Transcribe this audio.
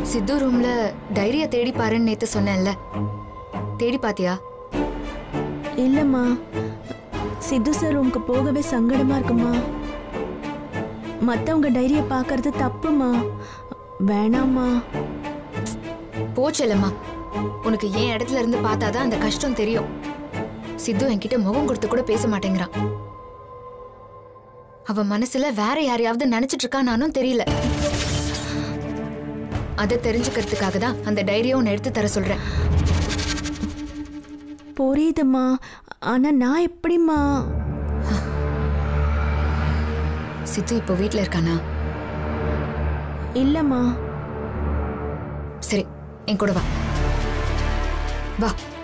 சித்து ரூம்ல டைரிய தேடி பாருன்னு நேத்து சொன்னேன்ல தேடி பாத்தியா இல்லம்மா சித்து சார் ரூமுக்கு போகவே சங்கடமா இருக்குமா மத்தவங்க டைரிய பார்க்கறது தப்புமா வேணாம்மா போச்சலம்மா உனக்கு ஏன் இடத்துல இருந்து பார்த்தாதான் அந்த கஷ்டம் தெரியும் சித்து என்கிட்ட முகம் கொடுத்து கூட பேச மாட்டேங்கிறான் அவ மனசுல வேற யாரையாவது நினைச்சிட்டு இருக்கா நானும் தெரியல அதை தெரிஞ்சுக்கிறதுக்காக தான் அந்த டைரியை உன்னை எடுத்து தர சொல்றேன் புரியுதும்மா ஆனா நான் எப்படிம்மா சித்து இப்போ வீட்ல இருக்கானா இல்லம்மா சரி என் கூட வா வா